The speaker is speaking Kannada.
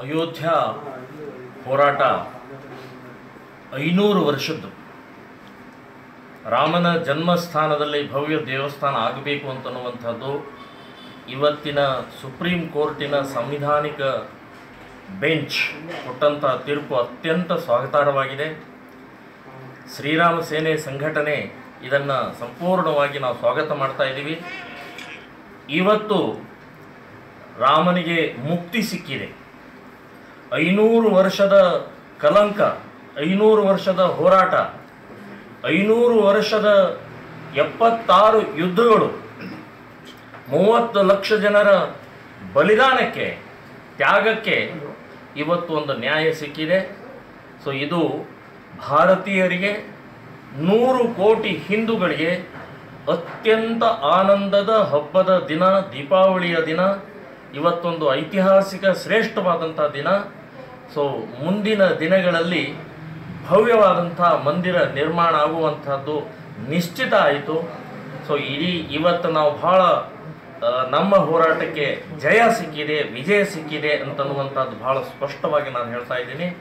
ಅಯೋಧ್ಯ ಹೋರಾಟ ಐನೂರು ವರ್ಷದ್ದು ರಾಮನ ಜನ್ಮಸ್ಥಾನದಲ್ಲಿ ಭವ್ಯ ದೇವಸ್ಥಾನ ಆಗಬೇಕು ಅಂತನ್ನುವಂಥದ್ದು ಇವತ್ತಿನ ಸುಪ್ರೀಂ ಕೋರ್ಟಿನ ಸಂವಿಧಾನಿಕ ಬೆಂಚ್ ಕೊಟ್ಟಂಥ ತೀರ್ಪು ಅತ್ಯಂತ ಸ್ವಾಗತಾರ್ಹವಾಗಿದೆ ಶ್ರೀರಾಮ ಸೇನೆ ಸಂಘಟನೆ ಇದನ್ನು ಸಂಪೂರ್ಣವಾಗಿ ನಾವು ಸ್ವಾಗತ ಮಾಡ್ತಾ ಇದ್ದೀವಿ ಇವತ್ತು ರಾಮನಿಗೆ ಮುಕ್ತಿ ಸಿಕ್ಕಿದೆ ಐನೂರು ವರ್ಷದ ಕಲಂಕ ಐನೂರು ವರ್ಷದ ಹೋರಾಟ ಐನೂರು ವರ್ಷದ ಎಪ್ಪತ್ತಾರು ಯುದ್ಧಗಳು ಮೂವತ್ತು ಲಕ್ಷ ಜನರ ಬಲಿದಾನಕ್ಕೆ ತ್ಯಾಗಕ್ಕೆ ಇವತ್ತು ಒಂದು ನ್ಯಾಯ ಸಿಕ್ಕಿದೆ ಸೊ ಇದು ಭಾರತೀಯರಿಗೆ ನೂರು ಕೋಟಿ ಹಿಂದೂಗಳಿಗೆ ಅತ್ಯಂತ ಆನಂದದ ಹಬ್ಬದ ದಿನ ದೀಪಾವಳಿಯ ದಿನ ಇವತ್ತೊಂದು ಐತಿಹಾಸಿಕ ಶ್ರೇಷ್ಠವಾದಂಥ ದಿನ ಸೊ ಮುಂದಿನ ದಿನಗಳಲ್ಲಿ ಭವ್ಯವಾದಂಥ ಮಂದಿರ ನಿರ್ಮಾಣ ಆಗುವಂಥದ್ದು ನಿಶ್ಚಿತ ಆಯಿತು ಸೊ ಇಡೀ ಇವತ್ತು ನಾವು ಭಾಳ ಆ, ನಮ್ಮ ಹೋರಾಟಕ್ಕೆ ಜಯ ಸಿಕ್ಕಿದೆ ವಿಜಯ ಸಿಕ್ಕಿದೆ ಅಂತನ್ನುವಂಥದ್ದು ಭಾಳ ಸ್ಪಷ್ಟವಾಗಿ ನಾನು ಹೇಳ್ತಾ ಇದ್ದೀನಿ